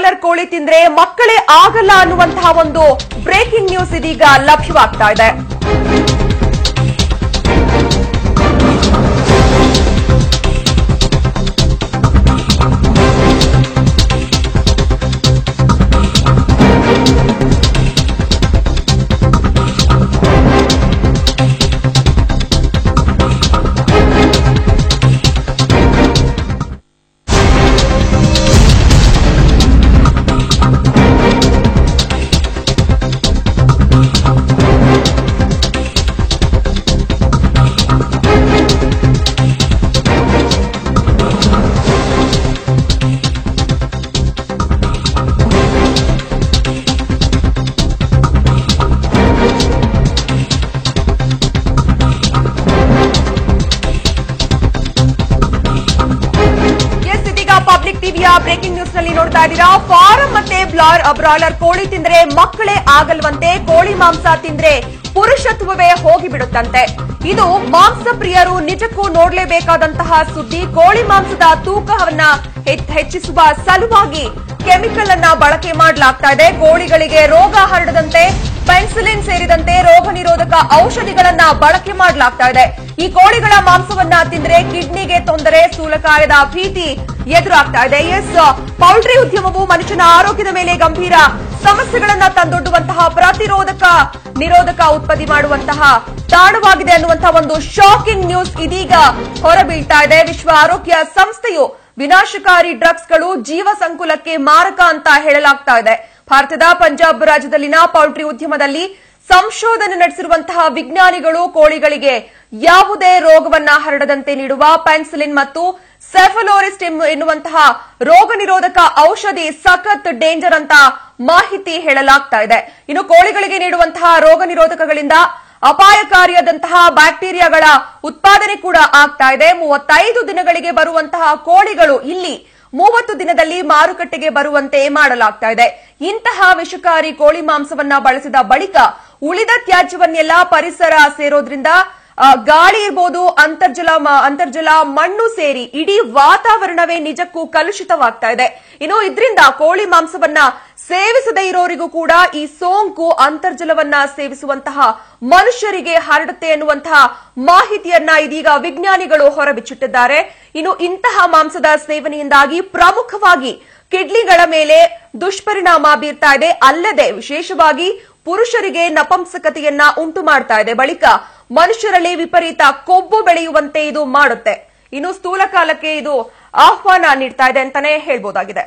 Broiler ಕೋಳಿ ತಿಂದ್ರೆ ಮಕ್ಕಳೇ ಆಗಲ್ಲ ಅನ್ನುವಂತಹ ಒಂದು ಬ್ರೇಕಿಂಗ್ ನ್ಯೂಸ್ ಇದೀಗ ಲಭ್ಯವಾಗ್ತಾ ಇದೆ ಎಸ್ ಇದೀಗ ಪಬ್ಲಿಕ್ ಟಿವಿಯ ಬ್ರೇಕಿಂಗ್ ನ್ಯೂಸ್ ನಲ್ಲಿ ನೋಡ್ತಾ ಇದ್ದೀರಾ ಫಾರಂ ಮತ್ತೆ ಬ್ಲಾರ್- ಬ್ರಾಯ್ಲರ್ ಕೋಳಿ ತಿಂದ್ರೆ ಮಕ್ಕಳೇ ಆಗಲ್ವಂತೆ ಕೋಳಿ ಮಾಂಸ ತಿಂದ್ರೆ ಪುರುಷತ್ವವೇ ಹೋಗಿಬಿಡುತ್ತಂತೆ ಇದು ಮಾಂಸ ಪ್ರಿಯರು ನಿಜಕ್ಕೂ ನೋಡ್ಲೇಬೇಕಾದಂತಹ ಸುದ್ದಿ ಕೋಳಿ ಮಾಂಸದ ತೂಕವನ್ನ ಹೆಚ್- ಹೆಚ್ಚಿಸುವ ಸಲುವಾಗಿ ಕೆಮಿಕಲ್ ಅನ್ನ ಬಳಕೆ ಮಾಡಲಾಗ್ತಾ ಇದೆ ಕೋಳಿಗಳಿಗೆ ರೋಗ ಹರಡದಂತೆ ಪೆನ್ಸಿಲಿನ್ ಸೇರಿದಂತೆ ರೋಗ ನಿರೋಧಕ ಔಷಧಿಗಳನ್ನ ಬಳಕೆ ಮಾಡಲಾಗ್ತಾ ಇದೆ ಈ ಕೋಳಿಗಳ ಮಾಂಸವನ್ನ ತಿಂದ್ರೆ ಕಿಡ್ನಿಗೆ ತೊಂದರೆ ಸ್ಥೂಲಕಾಯದ ಭೀತಿ ಎದುರಾಗ್ತಾ ಇದೆ ಎಸ್ ಪೌಲ್ಟ್ರಿ ಉದ್ಯಮವು ಮನುಷ್ಯನ ಆರೋಗ್ಯದ ಮೇಲೆ ಗಂಭೀರ ಸಮಸ್ಯೆಗಳನ್ನ ತಂದೊಡ್ಡುವಂತಹ ಪ್ರತಿರೋಧಕ ನಿರೋಧಕ ಉತ್ಪತ್ತಿ ಮಾಡುವಂತಹ ತಾಣವಾಗಿದೆ ಅನ್ನುವಂತಹ ಒಂದು ಶಾಕಿಂಗ್ ನ್ಯೂಸ್ ಇದೀಗ ಹೊರಬೀಳ್ತಾ ಇದೆ ವಿಶ್ವ ಆರೋಗ್ಯ ಸಂಸ್ಥೆಯು ವಿನಾಶಕಾರಿ ಡ್ರಗ್ಸ್ಗಳು ಜೀವ ಸಂಕುಲಕ್ಕೆ ಮಾರಕ ಅಂತ ಹೇಳಲಾಗ್ತಾ ಇದೆ ಭಾರತದ ಪಂಜಾಬ್ ರಾಜ್ಯದಲ್ಲಿನ ಪೌಲ್ಟ್ರಿ ಉದ್ಯಮದಲ್ಲಿ ಸಂಶೋಧನೆ ನಡೆಸಿರುವಂತಹ ವಿಜ್ಞಾನಿಗಳು ಕೋಳಿಗಳಿಗೆ ಯಾವುದೇ ರೋಗವನ್ನ ಹರಡದಂತೆ ನೀಡುವ ಪೆನ್ಸಿಲಿನ್ ಮತ್ತು ಸೆಫಲೋರಿಸ್ಟ್ ಎನ್ನುವಂತಹ ರೋಗ ನಿರೋಧಕ ಔಷಧಿ ಸಖತ್ ಡೇಂಜರ್ ಅಂತ ಮಾಹಿತಿ ಹೇಳಲಾಗ್ತಾ ಇದೆ ಇನ್ನು ಕೋಳಿಗಳಿಗೆ ನೀಡುವಂತಹ ರೋಗ ನಿರೋಧಕಗಳಿಂದ ಅಪಾಯಕಾರಿಯಾದಂತಹ ಬ್ಯಾಕ್ಟೀರಿಯಾಗಳ ಉತ್ಪಾದನೆ ಕೂಡ ಆಗ್ತಾ ಇದೆ ಮೂವತ್ತೈದು ದಿನಗಳಿಗೆ ಬರುವಂತಹ ಕೋಳಿಗಳು ಇಲ್ಲಿ ಮೂವತ್ತು ದಿನದಲ್ಲಿ ಮಾರುಕಟ್ಟೆಗೆ ಬರುವಂತೆ ಮಾಡಲಾಗ್ತಾ ಇದೆ ಇಂತಹ ವಿಷಕಾರಿ ಕೋಳಿ ಮಾಂಸವನ್ನ ಬಳಸಿದ ಬಳಿಕ ಉಳಿದ ತ್ಯಾಜ್ಯವನ್ನೆಲ್ಲ ಪರಿಸರ ಸೇರೋದ್ರಿಂದ ಆ, ಗಾಳಿ ಇರ್ಬೋದು ಅಂತರ್ಜಲ ಮ- ಅಂತರ್ಜಲ ಮಣ್ಣು ಸೇರಿ ಇಡೀ ವಾತಾವರಣವೇ ನಿಜಕ್ಕೂ ಕಲುಷಿತವಾಗ್ತಾ ಇದೆ ಇನ್ನು ಇದರಿಂದ ಕೋಳಿ ಮಾಂಸವನ್ನ ಸೇವಿಸದೇ ಇರೋರಿಗೂ ಕೂಡ ಈ ಸೋಂಕು ಅಂತರ್ಜಲವನ್ನ ಸೇವಿಸುವಂತಹ ಮನುಷ್ಯರಿಗೆ ಹರಡುತ್ತೆ ಎನ್ನುವಂತಹ ಮಾಹಿತಿಯನ್ನ ಇದೀಗ ವಿಜ್ಞಾನಿಗಳು ಹೊರಬಿಚ್ಚಿಟ್ಟಿದ್ದಾರೆ ಇನ್ನು ಇಂತಹ ಮಾಂಸದ ಸೇವನೆಯಿಂದಾಗಿ ಪ್ರಮುಖವಾಗಿ ಕಿಡ್ನಿಗಳ ಮೇಲೆ ದುಷ್ಪರಿಣಾಮ ಬೀರ್ತಾ ಇದೆ ಅಲ್ಲದೆ ವಿಶೇಷವಾಗಿ ಪುರುಷರಿಗೆ ನಪಂಸಕತೆಯನ್ನ ಉಂಟು ಮಾಡ್ತಾ ಇದೆ ಬಳಿಕ ಮನುಷ್ಯರಲ್ಲಿ ವಿಪರೀತ ಕೊಬ್ಬು ಬೆಳೆಯುವಂತೆ ಇದು ಮಾಡುತ್ತೆ ಇನ್ನು ಸ್ಥೂಲಕಾಲಕ್ಕೆ ಇದು ಆಹ್ವಾನ ನೀಡ್ತಾ ಇದೆ ಅಂತಾನೆ ಹೇಳ್ಬೋದಾಗಿದೆ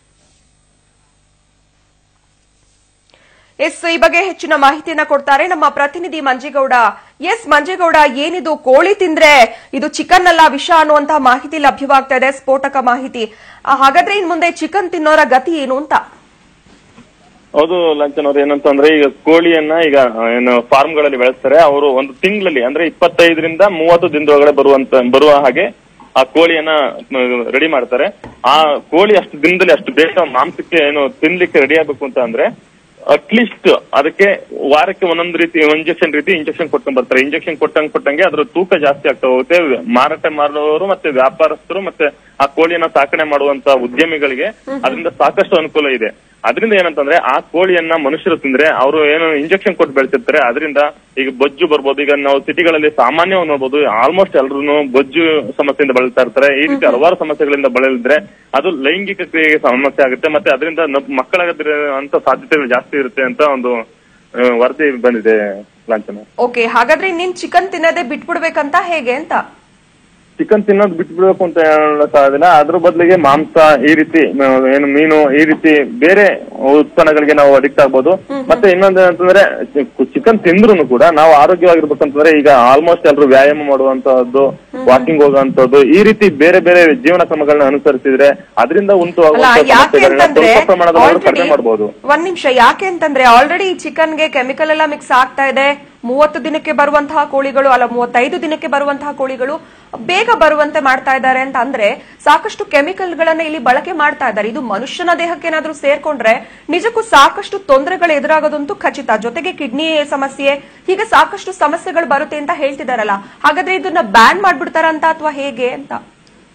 ಎಸ್ ಈ ಬಗ್ಗೆ ಹೆಚ್ಚಿನ ಮಾಹಿತಿಯನ್ನ ಕೊಡ್ತಾರೆ ನಮ್ಮ ಪ್ರತಿನಿಧಿ ಮಂಜೇಗೌಡ ಎಸ್ ಮಂಜೇಗೌಡ ಏನಿದು ಕೋಳಿ ತಿಂದ್ರೆ ಇದು ಚಿಕನ್ ಅಲ್ಲ ವಿಷ ಅನ್ನುವಂತಹ ಮಾಹಿತಿ ಲಭ್ಯವಾಗ್ತಾ ಇದೆ ಸ್ಫೋಟಕ ಮಾಹಿತಿ ಆ, ಹಾಗಾದ್ರೆ ಇನ್ ಮುಂದೆ ಚಿಕನ್ ತಿನ್ನೋರ ಗತಿ ಏನು ಅಂತ ಹೌದು ಲಂಚನ್ ಅವ್ರು ಏನಂತಂದ್ರೆ ಈಗ ಕೋಳಿಯನ್ನ ಈಗ ಏನು ಫಾರ್ಮ್ ಗಳಲ್ಲಿ ಬೆಳೆಸ್ತಾರೆ ಅವರು ಒಂದು ತಿಂಗಳಲ್ಲಿ ಅಂದ್ರೆ ಇಪ್ಪತ್ತೈದರಿಂದ ಮೂವತ್ತು ದಿನದೊಳಗಡೆ ಬರುವಂತ ಬರುವ ಹಾಗೆ ಆ ಕೋಳಿಯನ್ನ ರೆಡಿ ಮಾಡ್ತಾರೆ ಆ ಕೋಳಿ ಅಷ್ಟು ದಿನದಲ್ಲಿ ಅಷ್ಟು ಬೇಗ ಮಾಂಸಕ್ಕೆ ಏನು ತಿನ್ಲಿಕ್ಕೆ ರೆಡಿ ಆಗ್ಬೇಕು ಅಂತ ಅಂದ್ರೆ ಅಟ್ಲೀಸ್ಟ್ ಅದಕ್ಕೆ ವಾರಕ್ಕೆ ಒಂದೊಂದು ರೀತಿ ಇಂಜೆಕ್ಷನ್ ರೀತಿ ಇಂಜೆಕ್ಷನ್ ಕೊಟ್ಕೊಂಡ್ ಬರ್ತಾರೆ ಇಂಜೆಕ್ಷನ್ ಕೊಟ್ಟಂಗ್ ಕೊಟ್ಟಂಗೆ ಅದ್ರ ತೂಕ ಜಾಸ್ತಿ ಆಗ್ತಾ ಹೋಗುತ್ತೆ ಮಾರಾಟ ಮಾಡುವವರು ಮತ್ತೆ ವ್ಯಾಪಾರಸ್ಥರು ಮತ್ತೆ ಆ ಕೋಳಿಯನ್ನ ಸಾಕಣೆ ಮಾಡುವಂತ ಉದ್ಯಮಿಗಳಿಗೆ ಅದರಿಂದ ಸಾಕಷ್ಟು ಅನುಕೂಲ ಇದೆ ಅದರಿಂದ ಏನಂತಂದ್ರೆ ಆ ಕೋಳಿಯನ್ನ ಮನುಷ್ಯರು ತಿಂದ್ರೆ ಅವರು ಏನು ಇಂಜೆಕ್ಷನ್ ಕೊಟ್ಟು ಬೆಳೆಸಿರ್ತಾರೆ ಅದರಿಂದ ಈಗ ಬೊಜ್ಜು ಬರ್ಬೋದು ಈಗ ನಾವು ಸಿಟಿಗಳಲ್ಲಿ ಸಾಮಾನ್ಯವಾಗಿ ನೋಡ್ಬೋದು ಆಲ್ಮೋಸ್ಟ್ ಎಲ್ರು ಬೊಜ್ಜು ಸಮಸ್ಯೆಯಿಂದ ಬಳಲ್ತಾ ಇರ್ತಾರೆ ಈ ರೀತಿ ಹಲವಾರು ಸಮಸ್ಯೆಗಳಿಂದ ಬಳಲಿದ್ರೆ ಅದು ಲೈಂಗಿಕ ಕ್ರಿಯೆಗೆ ಸಮಸ್ಯೆ ಆಗುತ್ತೆ ಮತ್ತೆ ಅದರಿಂದ ಮಕ್ಕಳಾಗದಿರೋ ಅಂತ ಸಾಧ್ಯತೆಗಳು ಜಾಸ್ತಿ ಇರುತ್ತೆ ಅಂತ ಒಂದು ಆ, ವರದಿ ಬಂದಿದೆ ಲಾಂಛನ ಓಕೆ ಹಾಗಾದ್ರೆ ನೀನ್ ಚಿಕನ್ ತಿನ್ನೋದೇ ಬಿಟ್ಬಿಡ್ಬೇಕಂತ ಹೇಗೆ ಅಂತ ಚಿಕನ್ ತಿನ್ನೋದು ಬಿಟ್ಬಿಡ್ಬೇಕು ಅಂತ ಹೇಳಕ್ಕಾಗೋದಿಲ್ಲ ಅದ್ರ ಬದಲಿಗೆ ಮಾಂಸ ಈ ರೀತಿ ಆ, ಏನು ಮೀನು ಈ ರೀತಿ ಬೇರೆ ಉತ್ಪನ್ನಗಳಿಗೆ ನಾವು ಅಡಿಕ್ಟ್ ಆಗ್ಬೋದು ಮತ್ತೆ ಇನ್ನೊಂದು ಏನಂತಂದ್ರೆ ಚಿಕನ್ ತಿಂದ್ರು ಕೂಡ ನಾವು ಆರೋಗ್ಯವಾಗಿರ್ಬೇಕಂತಂದ್ರೆ ಈಗ ಆಲ್ಮೋಸ್ಟ್ ಎಲ್ಲರೂ ವ್ಯಾಯಾಮ ಮಾಡುವಂತಹದ್ದು ವಾಕಿಂಗ್ ಹೋಗುವಂತದ್ದು ಈ ರೀತಿ ಬೇರೆ ಬೇರೆ ಜೀವನ ಕ್ರಮಗಳನ್ನ ಅನುಸರಿಸಿದ್ರೆ ಅದರಿಂದ ಉಂಟು ಅಲ್ಲ ಆಗುವಂತ ಯಾಕೆ ಸಮಸ್ಯೆಗಳನ್ನ ಅಂತಂದ್ರೆ ಸ್ವಲ್ಪ ಪ್ರಮಾಣದಲ್ಲಿ already- ಕಡಿಮೆ ಮಾಡಬಹುದು ಒಂದ್ ನಿಮಿಷ ಯಾಕೆ ಅಂತಂದ್ರೆ ಆಲ್ರೆಡಿ ಚಿಕನ್ಗೆ ಕೆಮಿಕಲ್ ಎಲ್ಲ ಮಿಕ್ಸ್ ಆಗ್ತಾ ಇದೆ ಮೂವತ್ತು ದಿನಕ್ಕೆ ಬರುವಂತಹ ಕೋಳಿಗಳು ಅಲ್ಲ ಮೂವತ್ತೈದು ದಿನಕ್ಕೆ ಬರುವಂತಹ ಕೋಳಿಗಳು ಬೇಗ ಬರುವಂತೆ ಮಾಡ್ತಾ ಇದ್ದಾರೆ ಅಂತ ಅಂದ್ರೆ ಸಾಕಷ್ಟು ಕೆಮಿಕಲ್ ಗಳನ್ನ ಇಲ್ಲಿ ಬಳಕೆ ಮಾಡ್ತಾ ಇದ್ದಾರೆ ಇದು ಮನುಷ್ಯನ ದೇಹಕ್ಕೆ ಏನಾದ್ರೂ ಸೇರ್ಕೊಂಡ್ರೆ ನಿಜಕ್ಕೂ ಸಾಕಷ್ಟು ತೊಂದರೆಗಳು ಎದುರಾಗೋದಂತೂ ಖಚಿತ ಜೊತೆಗೆ ಕಿಡ್ನಿ ಸಮಸ್ಯೆ ಹೀಗೆ ಸಾಕಷ್ಟು ಸಮಸ್ಯೆಗಳು ಬರುತ್ತೆ ಅಂತ ಹೇಳ್ತಿದಾರಲ್ಲ ಹಾಗಾದ್ರೆ ಇದನ್ನ ಬ್ಯಾನ್ ಮಾಡ್ಬಿಡ್ತಾರಂತ ಅಥವಾ ಹೇಗೆ ಅಂತ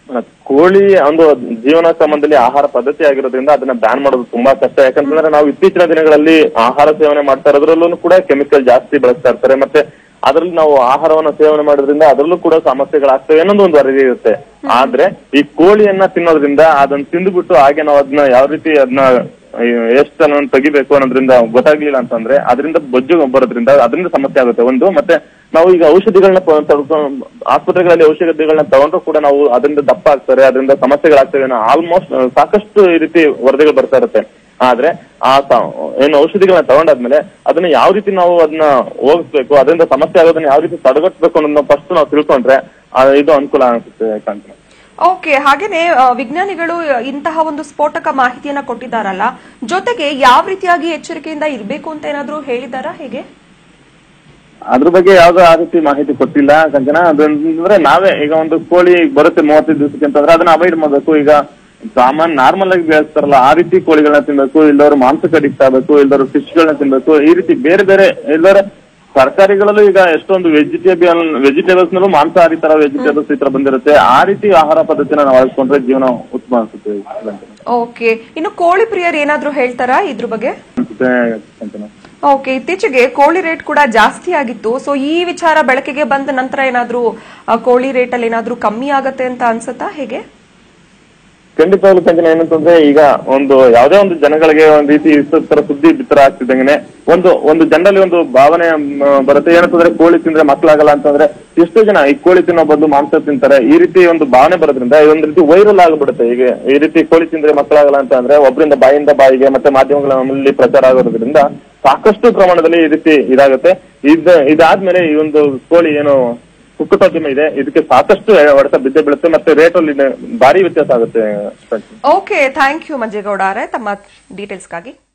ಕೋಳಿ ಒಂದು ಜೀವನ ಕ್ರಮದಲ್ಲಿ ಆಹಾರ ಪದ್ಧತಿ ಆಗಿರೋದ್ರಿಂದ ಅದನ್ನ ಬ್ಯಾನ್ ಮಾಡೋದು ತುಂಬಾ ಕಷ್ಟ ಯಾಕಂತಂದ್ರೆ ನಾವು ಇತ್ತೀಚಿನ ದಿನಗಳಲ್ಲಿ ಆಹಾರ ಸೇವನೆ ಮಾಡ್ತಾ ಇರೋದ್ರಲ್ಲೂ ಕೂಡ ಕೆಮಿಕಲ್ ಜಾಸ್ತಿ ಬಳಸ್ತಾ ಇರ್ತಾರೆ ಮತ್ತೆ ಅದ್ರಲ್ಲಿ ನಾವು ಆಹಾರವನ್ನ ಸೇವನೆ ಮಾಡೋದ್ರಿಂದ ಅದರಲ್ಲೂ ಕೂಡ ಸಮಸ್ಯೆಗಳಾಗ್ತವೆ ಅನ್ನೋದು ಒಂದು ವರದಿ ಇರುತ್ತೆ ಆದ್ರೆ ಈ ಕೋಳಿಯನ್ನ ತಿನ್ನೋದ್ರಿಂದ ಅದನ್ನ ತಿಂದ್ಬಿಟ್ಟು ಹಾಗೆ ನಾವು ಅದನ್ನ ಯಾವ ರೀತಿ ಅದನ್ನ ಎಷ್ಟು ಅನ್ನೋದನ್ನ ತೆಗಿಬೇಕು ಅನ್ನೋದ್ರಿಂದ ಗೊತ್ತಾಗ್ಲಿಲ್ಲ ಅಂತಂದ್ರೆ ಅದರಿಂದ ಬೊಜ್ಜು ಬರೋದ್ರಿಂದ ಅದರಿಂದ ಸಮಸ್ಯೆ ಆಗುತ್ತೆ ಒಂದು ಮತ್ತೆ ನಾವು ಈಗ ಔಷಧಿಗಳನ್ನ ತಗೊಂಡು ಆಸ್ಪತ್ರೆಗಳಲ್ಲಿ ಔಷಧಿಗಳನ್ನ ತಗೊಂಡ್ರು ಕೂಡ ನಾವು ಅದರಿಂದ ದಪ್ಪ ಆಗ್ತಾರೆ ಅದರಿಂದ ಸಮಸ್ಯೆಗಳಾಗ್ತವೆ ಆಲ್ಮೋಸ್ಟ್ ಸಾಕಷ್ಟು ಈ ರೀತಿ ವರದಿಗಳು ಬರ್ತಾ ಇರುತ್ತೆ ಆದ್ರೆ ಆ ತ- ಏನು ಔಷಧಿಗಳನ್ನ ತಗೊಂಡಾದ್ಮೇಲೆ ಅದನ್ನ ಯಾವ ರೀತಿ ನಾವು ಅದನ್ನ ಹೋಗಿಸ್ಬೇಕು ಅದರಿಂದ ಸಮಸ್ಯೆ ಆಗೋದನ್ನ ಯಾವ ರೀತಿ ತಡೆಗಟ್ಟಬೇಕು ಅನ್ನೋದನ್ನ ಫಸ್ಟ್ ನಾವು ತಿಳ್ಕೊಂಡ್ರೆ ಆ, ಇದು ಅನುಕೂಲ ಅನ್ಸುತ್ತೆ ಕಾಂಚನ ಓಕೆ ಹಾಗೇನೆ ಆ, ವಿಜ್ಞಾನಿಗಳು ಇಂತಹ ಒಂದು ಸ್ಫೋಟಕ ಮಾಹಿತಿಯನ್ನ ಕೊಟ್ಟಿದ್ದಾರಲ್ಲ ಜೊತೆಗೆ ಯಾವ ರೀತಿಯಾಗಿ ಎಚ್ಚರಿಕೆಯಿಂದ ಇರಬೇಕು ಅಂತ ಏನಾದ್ರೂ ಹೇಳಿದಾರಾ ಹೇಗೆ ಅದ್ರ ಬಗ್ಗೆ ಯಾವ್ದು ಆ ರೀತಿ ಮಾಹಿತಿ ಕೊಟ್ಟಿಲ್ಲ ಕಂಚನ ಅದಂದ್ರೆ ನಾವೇ ಈಗ ಒಂದು ಕೋಳಿ ಬರುತ್ತೆ ಮೂವತ್ತೈದು ದಿವಸಕ್ಕೆ ಅಂತಂದ್ರೆ ಅದನ್ನ ಅವಾಯ್ಡ್ ಮಾಡ್ಬೇಕು ಈಗ ಸಾಮಾನ್ಯ ನಾರ್ಮಲ್ ಆಗಿ ಬೆಳೆಸ್ತಾರಲ್ಲ ಆ ರೀತಿ ಕೋಳಿಗಳನ್ನ ತಿನ್ಬೇಕು ಇಲ್ಲವರು ಮಾಂಸಕ್ಕೆ ಅಡಿಕ್ಟ್ ಆಗ್ಬೇಕು ಇಲ್ಲವರು ಫಿಶ್ ಗಳನ್ನ ತಿನ್ಬೇಕು ಈ ರೀತಿ ಬೇರೆ ಬೇರೆ ಎಲ್ಲರ ತರಕಾರಿಗಳಲ್ಲೂ ಈಗ ಎಷ್ಟೊಂದು ವೆಜಿಟೇಬಲ್ ವೆಜಿಟೇಬಲ್ಸ್ ನಲ್ಲೂ ಮಾಂಸಾಹಾರಿ ತರ ವೆಜಿಟೇಬಲ್ಸ್ ಈ ತರ ಬಂದಿರುತ್ತೆ ಆ ರೀತಿ ಆಹಾರ ಪದ್ಧತಿನ ನಾವು ಅಳಸ್ಕೊಂಡ್ರೆ ಜೀವನ ಉತ್ತಮ ಅನ್ಸುತ್ತೆ ಕಂಚನ. ಓಕೆ ಇನ್ನು ಕೋಳಿ ಪ್ರಿಯರು ಏನಾದ್ರೂ ಹೇಳ್ತಾರಾ ಇದ್ರ ಬಗ್ಗೆ ಅನ್ಸುತ್ತೆ ಕಂಚನ ಓಕೆ ಇತ್ತೀಚೆಗೆ ಕೋಳಿ ರೇಟ್ ಕೂಡ ಜಾಸ್ತಿ ಆಗಿತ್ತು ಸೊ ಈ ವಿಚಾರ ಬೆಳಕಿಗೆ ಬಂದ ನಂತರ ಏನಾದ್ರೂ ಆ, ಕೋಳಿ ರೇಟ್ ಅಲ್ಲಿ ಏನಾದ್ರೂ ಕಮ್ಮಿ ಆಗತ್ತೆ ಅಂತ ಅನ್ಸುತ್ತಾ ಹೇಗೆ ಖಂಡಿತವಾಗ್ಲೂ ಕಂಚನ ಏನಂತಂದ್ರೆ ಈಗ ಒಂದು ಯಾವುದೇ ಒಂದು ಜನಗಳಿಗೆ ಒಂದ್ ರೀತಿ ಇಷ್ಟು ತರ ಸುದ್ದಿ ಬಿತ್ತರ ಆಗ್ತಿದ್ದಂಗೆ ಒಂದು ಒಂದು ಜನರಲ್ಲಿ ಒಂದು ಭಾವನೆ ಮ್, ಬರುತ್ತೆ ಏನಂತಂದ್ರೆ ಕೋಳಿ ತಿಂದ್ರೆ ಮಕ್ಕಳಾಗಲ್ಲ ಅಂತಂದ್ರೆ ಎಷ್ಟೋ ಜನ ಈ ಕೋಳಿ ತಿನ್ನೋ ಬದಲು ಮಾಂಸ ತಿಂತಾರೆ ಈ ರೀತಿ ಒಂದು ಭಾವನೆ ಬರೋದ್ರಿಂದ ಇದೊಂದು ರೀತಿ ವೈರಲ್ ಆಗ್ಬಿಡುತ್ತೆ ಈಗ ಈ ರೀತಿ ಕೋಳಿ ತಿಂದ್ರೆ ಮಕ್ಕಳಾಗಲ್ಲ ಅಂತ ಅಂದ್ರೆ ಒಬ್ಬರಿಂದ ಬಾಯಿಂದ ಬಾಯಿಗೆ ಮತ್ತೆ ಮಾಧ್ಯಮಗಳಲ್ಲಿ ಪ್ರಚಾರ ಆಗೋದ್ರಿಂದ ಸಾಕಷ್ಟು ಪ್ರಮಾಣದಲ್ಲಿ ಈ ರೀತಿ ಇದಾಗುತ್ತೆ ಇದ್ ಇದಾದ್ಮೇಲೆ ಈ ಒಂದು ಕೋಳಿ ಏನು ಕುಕ್ಕಟೋದ್ಯಮ ಇದೆ ಇದಕ್ಕೆ ಸಾಕಷ್ಟು ಹೊಡೆತ ಬಿದ್ದೇ ಬೀಳುತ್ತೆ ಮತ್ತೆ ರೇಟ್ ಅಲ್ಲಿ ಭಾರಿ ವ್ಯತ್ಯಾಸ ಆಗುತ್ತೆ ಓಕೆ ಥ್ಯಾಂಕ್ ಯು ಮಂಜೇಗೌಡ ಅವರೇ ತಮ್ಮ ಡೀಟೇಲ್ಸ್ಗಾಗಿ